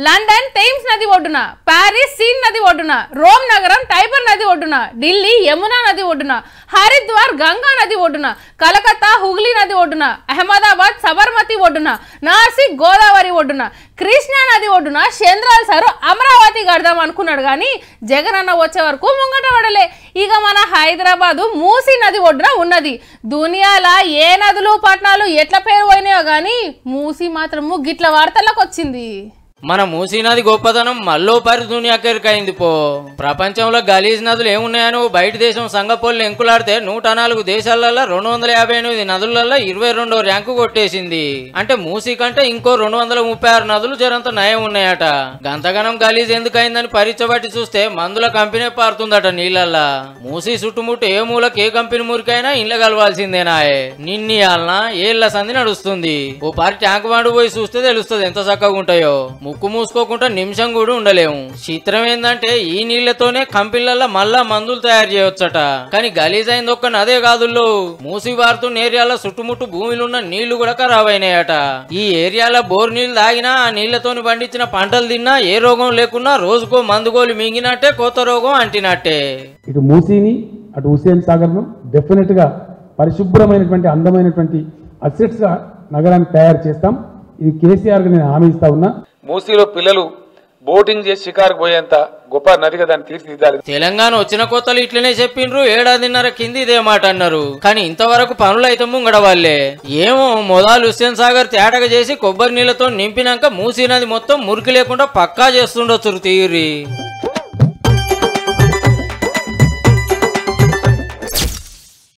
London Thames నది ఒడ్డున Paris scene నది ఒడ్డున రోమ్ నగరం టైబర్ నది ఒడ్డున ఢిల్లీ యమునా నది ఒడ్డున హరిద్వార్ గంగా నది ఒడ్డున కలకత్తా హుగ్లీ నది ఒడ్డున అహ్మదాబాద్ సబర్మతి ఒడ్డున నాసిక్ గోదావరి ఒడ్డున కృష్ణా నది ఒడ్డున చంద్రాల్ సారు అమరావతి కడదాం అనుకున్నాడు కానీ జగన్ అన్న వచ్చే వరకు ముంగట పడలే ఇక మన హైదరాబాదు మూసీ నది ఒడ్డున ఉన్నది దునియాల ఏ నదులు పట్టణాలు ఎట్లా పేరు పోయినాయో కానీ మూసీ మాత్రము గిట్ల వార్తలకు వచ్చింది మన మూసీ నది గొప్పతనం మల్లో పరి దునియాకెరికైంది పో ప్రపంచంలో గలీజ్ నదులు ఏమున్నాయని ఓ బయట దేశం సంగపోళ్ళు ఎంకులాడితే నూట నాలుగు దేశాలలో రెండు వందల యాభై ఎనిమిది నదులలో ఇరవై రెండో ర్యాంకు కొట్టేసింది అంటే మూసీ కంటే ఇంకో రెండు వందల ముప్పై ఆరు నదులు జరంత నయం ఉన్నాయట గంతగనం గలీజ్ ఎందుకైందని పరీక్ష బట్టి చూస్తే మందుల కంపెనీ పారుతుందట నీళ్ళల్లా మూసీ చుట్టుముట్టు ఏ మూలకి ఏ కంపెనీ మురికైనా ఇండ్ల కలవాల్సిందేనాయే నిన్ని ఆలన ఏళ్ల సంది నడుస్తుంది ఓ పారి ట్యాంక్ వాడు పోయి చూస్తే తెలుస్తుంది ఎంత చక్కగా ఉంటాయో ముక్కు మూసుకోకుండా నిమిషం కూడా ఉండలేము చిత్రం ఏంటంటే ఈ నీళ్లతోనే కంపెనీలలో మళ్ళా మందులు తయారు చేయవచ్చట కానీ గలీజ్ అయింది ఒక్క నదే కాదుల్లో మూసి బారుతున్న ఏరియాలో చుట్టుముట్టు భూమిలో ఉన్న నీళ్లు కూడా ఖరాబ్ అయినాయట ఈ ఏరియాలో బోర్ నీళ్లు తాగినా ఆ నీళ్లతోని పండించిన పంటలు తిన్నా ఏ రోగం లేకున్నా రోజుకో మందుగోలు మింగినట్టే కొత్త రోగం అంటినట్టే ఇటు మూసీని అటు హుసేన్ సాగర్ను డెఫినెట్గా పరిశుభ్రమైనటువంటి అందమైనటువంటి అసెట్స్గా నగరాన్ని తయారు చేస్తాం ఇది కేసీఆర్కి నేను హామీ ఇస్తా ఉన్నా మూసీలో పిల్లలు బోటింగ్ చేసి షికారుకు పోయేంత గొప్ప నదిగా దాన్ని తీర్చిదిద్దాలి తెలంగాణ వచ్చిన కొత్తలు ఇట్లనే చెప్పిండ్రు ఏడాదిన్నర కింది ఇదే మాట అన్నారు కానీ ఇంతవరకు పనులు అయితే ముంగడ వాళ్ళే ఏమో మొదలు హుస్సేన్ సాగర్ తేటగా చేసి కొబ్బరి నీళ్లతో నింపినాక మూసీ నది మొత్తం మురికి లేకుండా పక్కా చేస్తుండొచ్చు తీరి